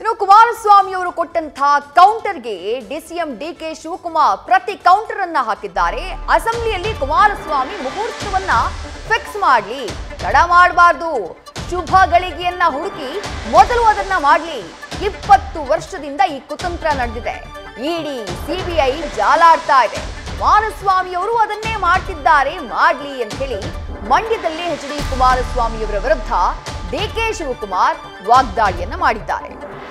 ಇನ್ನು ಕುಮಾರಸ್ವಾಮಿ ಅವರು ಕೊಟ್ಟಂತಹ ಕೌಂಟರ್ಗೆ ಡಿಸಿಎಂ ಡಿಕೆ ಶಿವಕುಮಾರ್ ಪ್ರತಿ ಕೌಂಟರ್ ಅನ್ನ ಹಾಕಿದ್ದಾರೆ ಅಸೆಂಬ್ಲಿಯಲ್ಲಿ ಕುಮಾರಸ್ವಾಮಿ ಮುಹೂರ್ತವನ್ನ ಫಿಕ್ಸ್ ಮಾಡ್ಲಿ ತಡ ಮಾಡಬಾರ್ದು ಶುಭ ಗಳಿಗೆಯನ್ನ ಹುಡುಕಿ ಮೊದಲು ಅದನ್ನ ಮಾಡ್ಲಿ ಇಪ್ಪತ್ತು ವರ್ಷದಿಂದ ಈ ಕುತಂತ್ರ ನಡೆದಿದೆ ಇಡಿ ಸಿಬಿಐ ಜಾಲಾಡ್ತಾ ಇದೆ ಕುಮಾರಸ್ವಾಮಿ ಅವರು ಅದನ್ನೇ ಮಾಡ್ತಿದ್ದಾರೆ ಮಾಡ್ಲಿ ಅಂತ ಹೇಳಿ ಮಂಡ್ಯದಲ್ಲಿ ಎಚ್ ಡಿ ಕುಮಾರಸ್ವಾಮಿಯವರ ವಿರುದ್ಧ ಡಿಕೆ ಶಿವಕುಮಾರ್ ವಾಗ್ದಾಳಿಯನ್ನ ಮಾಡಿದ್ದಾರೆ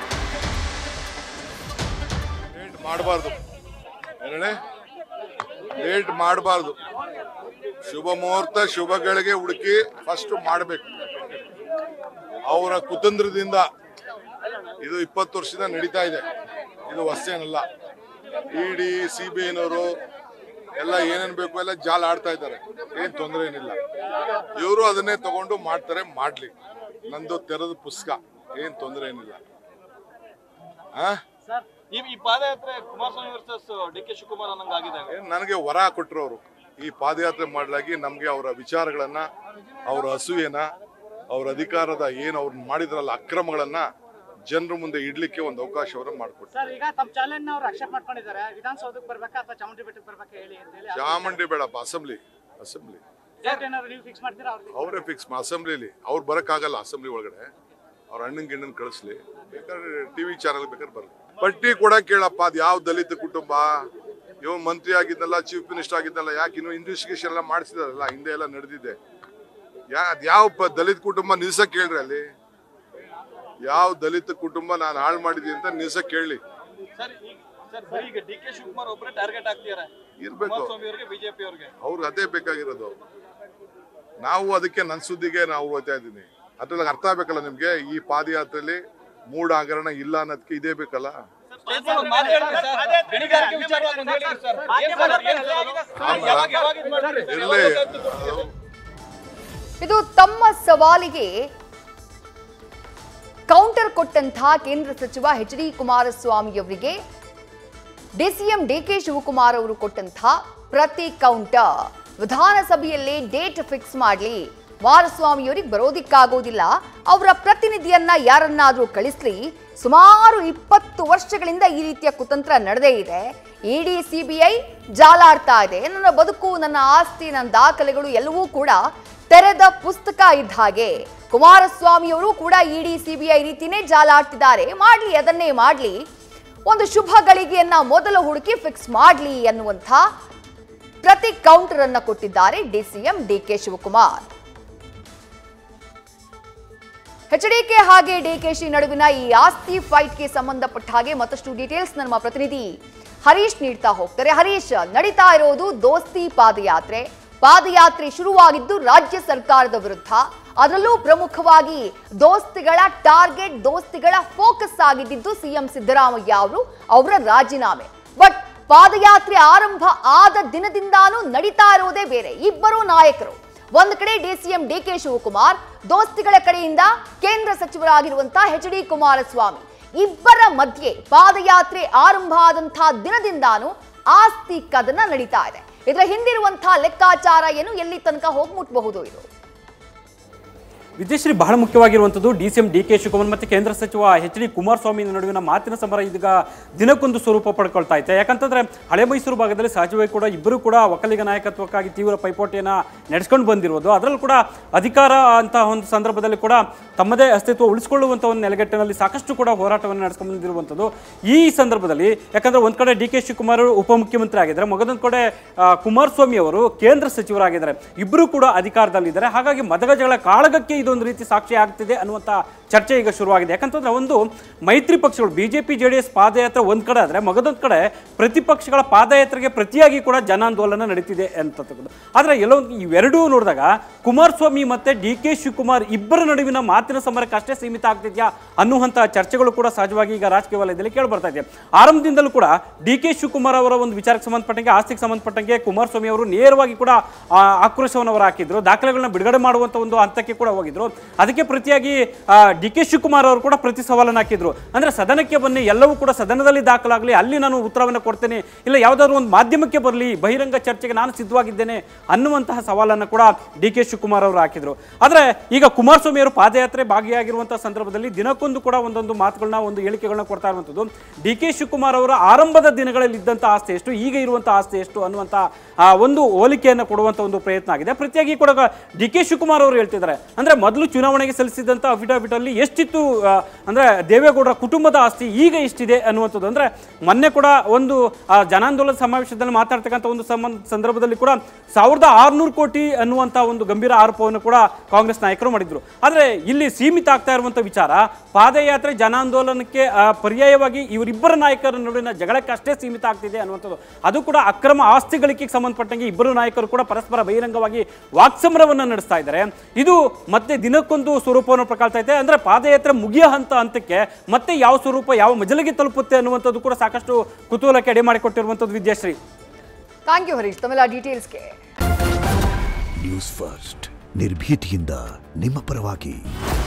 ಲೇಟ್ ಮಾಡಬಾರ್ದು ಎರಡನೇ ಲೇಟ್ ಮಾಡಬಾರ್ದು ಶುಭ ಮುಹೂರ್ತ ಶುಭಗಳಿಗೆ ಹುಡುಕಿ ಫಸ್ಟ್ ಮಾಡಬೇಕು ಅವರ ಕುತಂತ್ರದಿಂದ ಇದು ಇಪ್ಪತ್ತು ವರ್ಷದಿಂದ ನಡೀತಾ ಇದೆ ಇದು ಹೊಸೇನಲ್ಲ ಇಡಿ ಸಿ ಬಿ ಐನವರು ಎಲ್ಲ ಏನೇನ್ ಬೇಕು ಎಲ್ಲ ಜಾಲ ಆಡ್ತಾ ಇದ್ದಾರೆ ಏನ್ ತೊಂದರೆ ಏನಿಲ್ಲ ಇವರು ಅದನ್ನೇ ತಗೊಂಡು ಮಾಡ್ತಾರೆ ಮಾಡ್ಲಿ ನಂದು ತೆರೆದ ಪುಸ್ತಕ ಏನ್ ತೊಂದರೆ ಏನಿಲ್ಲ ಆ ಸರ್ ಈ ಈ ಪಾದಯಾತ್ರೆ Kumaraswamy versus D K Shivakumar ಅನ್ನಂಗ್ ಆಗಿದೆ ಏನ್ ನನಗೆ ವರ ಕೊಟ್ಟರು ಅವರು ಈ ಪಾದಯಾತ್ರೆ ಮಾಡಲಾಗಿ ನಮಗೆ ಅವರ ವಿಚಾರಗಳನ್ನ ಅವರ ಹಸುವೆನ ಅವರ ಅಧಿಕಾರದ ಏನು ಅವ್ರು ಮಾಡಿದ್ರಲ್ಲ ಅಕ್ರಮಗಳನ್ನ ಜನರ ಮುಂದೆ ಇಡ್ಲಿಕ್ಕೆ ಒಂದು ಅವಕಾಶವನ್ನು ಮಾಡಿಕೊಟ್ರು ಸರ್ ಈಗ ತಮ್ಮ ಚಾಲೆಂಜ್ ಅವ್ರು ಅಕ್ಸೆಪ್ಟ್ ಮಾಡ್ಕೊಂಡಿದ್ದಾರೆ ವಿಧಾನಸೌಧಕ್ಕೆ ಬರ್ಬೇಕಾ ಅಥವಾ ಚಾಮುಂಡಿ ಬೆಟ್ಟಕ್ಕೆ ಬರ್ಬೇಕಾ ಹೇಳಿ ಅಂತ ಹೇಳಿ ಚಾಮುಂಡಿ ಬೇಡಪ್ಪ ಅಸೆಂಬ್ಲಿ ಅಸೆಂಬ್ಲಿ ಡೇಟ್ ಏನಾದ್ರು ನೀವು ಫಿಕ್ಸ್ ಮಾಡ್ತೀರಾ ಅವ್ರಿಗೆ ಅವರೇ ಫಿಕ್ಸ್ ಅಸೆಂಬ್ಲಿಲಿ ಅವ್ರು ಬರೋಕ್ಕಾಗಲ್ಲ ಅಸೆಂಬ್ಲಿ ಒಳಗಡೆ ಅವ್ರ ಅಣ್ಣನ್ ಗಿಣ್ಣನ್ ಕಳಿಸ್ಲಿ ಬೇಕಾದ್ರೆ ಟಿವಿ ಚಾನಲ್ ಬೇಕಾದ್ರೆ ಬರಲಿ ಪಟ್ಟಿ ಕೊಡಕ್ ಕೇಳಪ್ಪ ಅದು ಯಾವ ದಲಿತ ಕುಟುಂಬ ಇವನ್ ಮಂತ್ರಿ ಆಗಿದ್ದಲ್ಲ ಚೀಫ್ ಮಿನಿಸ್ಟರ್ ಆಗಿದ್ದಲ್ಲ ಯಾಕೆ ಇನ್ನು ಇನ್ವೆಸ್ಟಿಗೇಷನ್ ಎಲ್ಲ ಮಾಡಿಸಿದಾರಲ್ಲ ಹಿಂದೆ ಎಲ್ಲ ನಡೆದಿದೆ ಯಾ ಅದ್ ಯಾವ ಪ- ದಲಿತ ಕುಟುಂಬ ನಿಲ್ಸಕ್ ಕೇಳ್ರಿ ಅಲ್ಲಿ ಯಾವ ದಲಿತ ಕುಟುಂಬ ನಾನು ಹಾಳು ಮಾಡಿದೀನಿ ಅಂತ ನಿಲ್ಸಕ್ ಕೇಳಿ ಸರ್ ಈಗ ಸರ್ ಬರೀ ಈಗ ಡಿ ಕೆ ಶಿವಕುಮಾರ್ ಒಬ್ಬರೇ ಟಾರ್ಗೆಟ್ ಆಗ್ತಿದ್ದಾರೆ ಇರ್ಬೇಕು ಕುಮಾರಸ್ವಾಮಿ ಅವರಿಗೆ ಬಿಜೆಪಿ ಅವ್ರಿಗೆ ಅವ್ರಿಗೆ ಅದೇ ಬೇಕಾಗಿರೋದು ನಾವು ಅದಕ್ಕೆ ನನ್ನ ಸುದ್ದಿಗೆ ನಾವು ಹೋಗ್ತಾ ಇದ್ದೀನಿ ಅದ್ರಲ್ಲಿ ಅರ್ಥ ಆಗ್ಬೇಕಲ್ಲ ನಿಮ್ಗೆ ಈ ಪಾದಯಾತ್ರೆಯಲ್ಲಿ ಮೂಢ ಹಗರಣ ಇಲ್ಲ ಅನ್ನೋದಕ್ಕೆ ಇದೇ ಬೇಕಲ್ಲ ಸ್ಟೇಟ್ಮೆಂಟ್ ಒಂದು ಮಾತು ಹೇಳ್ರಿ ಸರ್ ಗಣಿಗಾರಿಕೆ ವಿಚಾರವಾಗಿ ಒಂದು ಹೇಳಿರಿ ಸರ್ ಏನ್ ಸರ್ ಅದು? ಏನ್ ಸರ್ ಅದು? ಯಾವಾಗ ಯಾವಾಗ ಇದ್ ಮಾಡ್ತೀರಿ? ಇರ್ಲಿ ಯಾವಾಗ ಅಂತ ಗೊತ್ತಿಲ್ಲ. ಇದು ತಮ್ಮ ಸವಾಲಿಗೆ ಕೌಂಟರ್ ಕೊಟ್ಟಂತಹ ಕೇಂದ್ರ ಸಚಿವ ಎಚ್ ಡಿ ಕುಮಾರಸ್ವಾಮಿ ಅವರಿಗೆ ಡಿಸಿಎಂ ಡಿಕೆ ಶಿವಕುಮಾರ್ ಅವರು ಕೊಟ್ಟಂತಹ ಪ್ರತಿ ಕೌಂಟರ್ ವಿಧಾನಸಭೆಯಲ್ಲಿ ಡೇಟ್ ಫಿಕ್ಸ್ ಮಾಡಲಿ ಕುಮಾರಸ್ವಾಮಿಯವರಿಗೆ ಬರೋದಿಕ್ಕಾಗೋದಿಲ್ಲ ಅವರ ಪ್ರತಿನಿಧಿಯನ್ನ ಯಾರನ್ನಾದ್ರೂ ಕಳಿಸ್ಲಿ ಸುಮಾರು ಇಪ್ಪತ್ತು ವರ್ಷಗಳಿಂದ ಈ ರೀತಿಯ ಕುತಂತ್ರ ನಡೆದೇ ಇದೆ ಇಡಿ ಸಿಬಿಐ ಜಾಲಾಡ್ತಾ ಇದೆ ನನ್ನ ಬದುಕು ನನ್ನ ಆಸ್ತಿ ನನ್ನ ದಾಖಲೆಗಳು ಎಲ್ಲವೂ ಕೂಡ ತೆರೆದ ಪುಸ್ತಕ ಇದ್ದ ಹಾಗೆ ಕುಮಾರಸ್ವಾಮಿಯವರು ಕೂಡ ಇಡಿ ಸಿಬಿಐ ರೀತಿನೇ ಜಾಲಾಡ್ತಿದ್ದಾರೆ ಮಾಡ್ಲಿ ಅದನ್ನೇ ಮಾಡ್ಲಿ ಒಂದು ಶುಭ ಗಳಿಗೆಯನ್ನ ಮೊದಲು ಹುಡುಕಿ ಫಿಕ್ಸ್ ಮಾಡ್ಲಿ ಅನ್ನುವಂಥ ಪ್ರತಿ ಕೌಂಟರ್ ಅನ್ನ ಕೊಟ್ಟಿದ್ದಾರೆ ಡಿಸಿಎಂ ಡಿಕೆ ಶಿವಕುಮಾರ್ ಎಚ್ಡಿಕೆ ಹಾಗೆ ಡಿಕೆಶಿ ನಡುವಿನ ಈ ಆಸ್ತಿ ಫೈಟ್ಗೆ ಸಂಬಂಧಪಟ್ಟ ಹಾಗೆ ಮತ್ತಷ್ಟು ಡೀಟೇಲ್ಸ್ ನಮ್ಮ ಪ್ರತಿನಿಧಿ ಹರೀಶ್ ನೀಡ್ತಾ ಹೋಗ್ತಾರೆ ಹರೀಶ್ ನಡೀತಾ ಇರೋದು ದೋಸ್ತಿ ಪಾದಯಾತ್ರೆ ಪಾದಯಾತ್ರೆ ಶುರುವಾಗಿದ್ದು ರಾಜ್ಯ ಸರ್ಕಾರದ ವಿರುದ್ಧ ಅದರಲ್ಲೂ ಪ್ರಮುಖವಾಗಿ ದೋಸ್ತಿಗಳ ಟಾರ್ಗೆಟ್ ದೋಸ್ತಿಗಳ ಫೋಕಸ್ ಆಗಿದ್ದು ಸಿಎಂ ಸಿದ್ದರಾಮಯ್ಯ ಅವರು ಅವರ ರಾಜೀನಾಮೆ ಬಟ್ ಪಾದಯಾತ್ರೆ ಆರಂಭ ಆದ ದಿನದಿಂದಾನೂ ನಡೀತಾ ಇರೋದೇ ಬೇರೆ ಇಬ್ಬರು ನಾಯಕರು ಒಂದು ಕಡೆ ಡಿಸಿಎಂ ಡಿಕೆ ಶಿವಕುಮಾರ್ ದೋಸ್ತಿಗಳ ಕಡೆಯಿಂದ ಕೇಂದ್ರ ಸಚಿವರಾಗಿರುವಂತಹ ಎಚ್ ಡಿ ಕುಮಾರಸ್ವಾಮಿ ಇಬ್ಬರ ಮಧ್ಯೆ ಪಾದಯಾತ್ರೆ ಆರಂಭ ಆದಂತಹ ದಿನದಿಂದಾನು ಆಸ್ತಿ ಕದನ ನಡೀತಾ ಇದೆ ಇದರ ಹಿಂದಿರುವಂತಹ ಲೆಕ್ಕಾಚಾರ ಏನು ಎಲ್ಲಿ ತನಕ ಹೋಗಿ ಮುಟ್ಬಹುದು ಇದು ವಿದ್ಯಶ್ರೀ ಬಹಳ ಮುಖ್ಯವಾಗಿರುವಂಥದ್ದು D C M D K Shivakumar ಮತ್ತು ಕೇಂದ್ರ ಸಚಿವ ಎಚ್ ಡಿ ಕುಮಾರಸ್ವಾಮಿ ನಡುವಿನ ಮಾತಿನ ಸಮರ ಇದೀಗ ದಿನಕ್ಕೊಂದು ಸ್ವರೂಪ ಪಡ್ಕೊಳ್ತಾ ಐತೆ ಯಾಕಂತಂದ್ರೆ ಹಳೆ ಮೈಸೂರು ಭಾಗದಲ್ಲಿ ಸಹಜವಾಗಿ ಕೂಡ ಇಬ್ಬರು ಕೂಡ ಒಕ್ಕಲಿಗ ನಾಯಕತ್ವಕ್ಕಾಗಿ ತೀವ್ರ ಪೈಪೋಟಿಯನ್ನು ನಡೆಸ್ಕೊಂಡು ಬಂದಿರೋದು ಅದರಲ್ಲೂ ಕೂಡ ಅಧಿಕಾರ ಅಂತ ಒಂದು ಸಂದರ್ಭದಲ್ಲಿ ಕೂಡ ತಮ್ಮದೇ ಅಸ್ತಿತ್ವ ಉಳಿಸಿಕೊಳ್ಳುವಂಥ ಒಂದು ನೆಲೆಗಟ್ಟಿನಲ್ಲಿ ಸಾಕಷ್ಟು ಕೂಡ ಹೋರಾಟವನ್ನು ನಡೆಸ್ಕೊಂಡು ಬಂದಿರುವಂಥದ್ದು ಈ ಸಂದರ್ಭದಲ್ಲಿ ಯಾಕಂದ್ರೆ ಒಂದ್ ಕಡೆ ಡಿ ಕೆ ಶಿವಕುಮಾರ್ ಉಪಮುಖ್ಯಮಂತ್ರಿ ಆಗಿದ್ದಾರೆ ಮಗದೊಂದು ಕಡೆ ಆ, ಕುಮಾರಸ್ವಾಮಿ ಅವರು ಕೇಂದ್ರ ಸಚಿವರಾಗಿದ್ದಾರೆ ಇಬ್ಬರು ಕೂಡ ಅಧಿಕಾರದಲ್ಲಿದ್ದಾರೆ ಹಾಗಾಗಿ ಮತಗಜಗಳ ಕಾಳಗಕ್ಕೆ ಇದೊಂದು ರೀತಿ ಸಾಕ್ಷಿ ಆಗ್ತಿದೆ ಅನ್ನುವಂಥ ಚರ್ಚೆ ಈಗ ಶುರುವಾಗಿದೆ ಯಾಕಂತಂದ್ರೆ ಒಂದು ಮೈತ್ರಿ ಪಕ್ಷಗಳು ಬಿಜೆಪಿ ಜೆ ಡಿ ಎಸ್ ಪಾದಯಾತ್ರೆ ಒಂದ್ ಕಡೆ ಆದ್ರೆ ಮಗದೊಂದು ಕಡೆ ಪ್ರತಿಪಕ್ಷಗಳ ಪಾದಯಾತ್ರೆಗೆ ಪ್ರತಿಯಾಗಿ ಕೂಡ ಜನಾಂದೋಲನ ನಡೀತಿದೆ ಅಂತಕ್ಕಂಥದ್ದು ಆದ್ರೆ ಎಲ್ಲೋ ಇವೆರಡೂ ನೋಡಿದಾಗ ಕುಮಾರಸ್ವಾಮಿ ಮತ್ತೆ ಡಿ ಕೆ ಶಿವಕುಮಾರ್ ಇಬ್ಬರ ನಡುವಿನ ಮಾತಿನ ಸಮರಕ್ಕೆ ಅಷ್ಟೇ ಸೀಮಿತ ಆಗ್ತಿದ್ಯಾ ಅನ್ನುವಂಥ ಚರ್ಚೆಗಳು ಕೂಡ ಸಹಜವಾಗಿ ಈಗ ರಾಜಕೀಯ ವಲಯದಲ್ಲಿ ಕೇಳಿ ಬರ್ತಾ ಇದೆ ಆರಂಭದಿಂದಲೂ ಕೂಡ ಡಿ ಕೆ ಶಿವಕುಮಾರ್ ಅವರ ಒಂದು ವಿಚಾರಕ್ಕೆ ಸಂಬಂಧಪಟ್ಟಂಗೆ ಆಸ್ತಿಗೆ ಸಂಬಂಧಪಟ್ಟಂಗೆ ಕುಮಾರಸ್ವಾಮಿ ಅವರು ನೇರವಾಗಿ ಕೂಡ ಆ, ಆಕ್ರೋಶವನ್ನು ಅವರು ಹಾಕಿದ್ರು ದಾಖಲೆಗಳನ್ನ ಬಿಡುಗಡೆ ಮಾಡುವಂತ ಒಂದು ಹಂತಕ್ಕೆ ಕೂಡ ಹೋಗಿದ್ರು ಹೋಗಿದ್ರು ಅದಕ್ಕೆ ಪ್ರತಿಯಾಗಿ ಡಿ ಕೆ ಶಿವಕುಮಾರ್ ಅವರು ಕೂಡ ಪ್ರತಿ ಸವಾಲನ್ನು ಹಾಕಿದ್ರು ಅಂದ್ರೆ ಸದನಕ್ಕೆ ಬನ್ನಿ ಎಲ್ಲವೂ ಕೂಡ ಸದನದಲ್ಲಿ ದಾಖಲಾಗಲಿ ಅಲ್ಲಿ ನಾನು ಉತ್ತರವನ್ನು ಕೊಡ್ತೇನೆ ಇಲ್ಲ ಯಾವುದಾದ್ರು ಒಂದು ಮಾಧ್ಯಮಕ್ಕೆ ಬರಲಿ ಬಹಿರಂಗ ಚರ್ಚೆಗೆ ನಾನು ಸಿದ್ಧವಾಗಿದ್ದೇನೆ ಅನ್ನುವಂತಹ ಸವಾಲನ್ನು ಕೂಡ ಡಿ ಕೆ ಶಿವಕುಮಾರ್ ಅವರು ಹಾಕಿದ್ರು ಆದರೆ ಈಗ ಕುಮಾರಸ್ವಾಮಿ ಅವರು ಪಾದಯಾತ್ರೆ ಭಾಗಿಯಾಗಿರುವಂತಹ ಸಂದರ್ಭದಲ್ಲಿ ದಿನಕ್ಕೊಂದು ಕೂಡ ಒಂದೊಂದು ಮಾತುಗಳನ್ನ ಒಂದು ಹೇಳಿಕೆಗಳನ್ನ ಕೊಡ್ತಾ ಇರುವಂಥದ್ದು ಡಿ ಕೆ ಶಿವಕುಮಾರ್ ಅವರ ಆರಂಭದ ದಿನಗಳಲ್ಲಿ ಇದ್ದಂಥ ಆಸ್ತಿ ಎಷ್ಟು ಈಗ ಇರುವಂಥ ಆಸ್ತಿ ಎಷ್ಟು ಅನ್ನುವಂಥ ಆ ಒಂದು ಹೋಲಿಕೆಯನ್ನು ಕೊಡುವಂಥ ಒಂದು ಪ್ರಯತ್ನ ಆಗಿದೆ ಪ್ರತಿಯಾಗಿ ಕೂಡ ಡಿ ಕೆ ಶಿವಕುಮಾರ್ ಅವರು ಹೇಳ್ತಿದ್ದಾರೆ ಅಂದ್ರೆ ಮೊದಲು ಚುನಾವಣೆಗೆ ಸಲ್ಲಿಸಿದಂಥ ಅಫಿಡವಿಟ್ ಅಲ್ಲಿ ಎಷ್ಟಿತ್ತು ಆ, ಅಂದ್ರೆ ದೇವೇಗೌಡರ ಕುಟುಂಬದ ಆಸ್ತಿ ಈಗ ಎಷ್ಟಿದೆ ಅನ್ನುವಂಥದ್ದು ಅಂದ್ರೆ ಮೊನ್ನೆ ಕೂಡ ಒಂದು ಆ, ಜನಾಂದೋಲನ ಸಮಾವೇಶದಲ್ಲಿ ಮಾತಾಡ್ತಕ್ಕಂಥ ಒಂದು ಸಂಬಂಧ ಸಂದರ್ಭದಲ್ಲಿ ಕೂಡ ಸಾವಿರದ ಆರುನೂರು ಕೋಟಿ ಅನ್ನುವಂಥ ಒಂದು ಗಂಭೀರ ಆರೋಪವನ್ನು ಕೂಡ ಕಾಂಗ್ರೆಸ್ ನಾಯಕರು ಮಾಡಿದ್ರು ಆದರೆ ಇಲ್ಲಿ ಸೀಮಿತ ಆಗ್ತಾ ಇರುವಂಥ ವಿಚಾರ ಪಾದಯಾತ್ರೆ ಜನಾಂದೋಲನಕ್ಕೆ ಆ, ಪರ್ಯಾಯವಾಗಿ ಇವರಿಬ್ಬರ ನಾಯಕರ ನಡುವಿನ ಜಗಳಕ್ಕೆ ಅಷ್ಟೇ ಸೀಮಿತ ಆಗ್ತಿದೆ ಅನ್ನುವಂಥದ್ದು ಅದು ಕೂಡ ಅಕ್ರಮ ಆಸ್ತಿ ಗಳಿಕೆಗೆ ಸಂಬಂಧಪಟ್ಟಂಗೆ ಇಬ್ಬರು ನಾಯಕರು ಕೂಡ ಪರಸ್ಪರ ಬಹಿರಂಗವಾಗಿ ವಾಕ್ಸಮರವನ್ನು ನಡೆಸ್ತಾ ಇದ್ದಾರೆ ಇದು ಮತ್ತೆ ದಿನಕ್ಕೊಂದು ಸ್ವರೂಪವನ್ನು ಪ್ರಕಳ್ತಾ ಇದೆ ಅಂದ್ರೆ ಪಾದಯಾತ್ರೆ ಮುಗಿಯೋ ಹಂತ ಹಂತಕ್ಕೆ ಮತ್ತೆ ಯಾವ ಸ್ವರೂಪ ಯಾವ ಮಜಲಿಗೆ ತಲುಪುತ್ತೆ ಅನ್ನುವಂಥದ್ದು ಕೂಡ ಸಾಕಷ್ಟು ಕುತೂಹಲಕ್ಕೆ ಎಡೆ ಮಾಡಿಕೊಟ್ಟಿರುವಂಥದ್ದು ವಿದ್ಯಾಶ್ರೀ ಥ್ಯಾಂಕ್ ಯು ಹರೀಶ್ ತಮ್ಮೆಲ್ಲ ಡೀಟೇಲ್ಸ್ಗೆ ನ್ಯೂಸ್ ಫಸ್ಟ್ ನಿರ್ಭೀತಿಯಿಂದ ನಿಮ್ಮ ಪರವಾಗಿ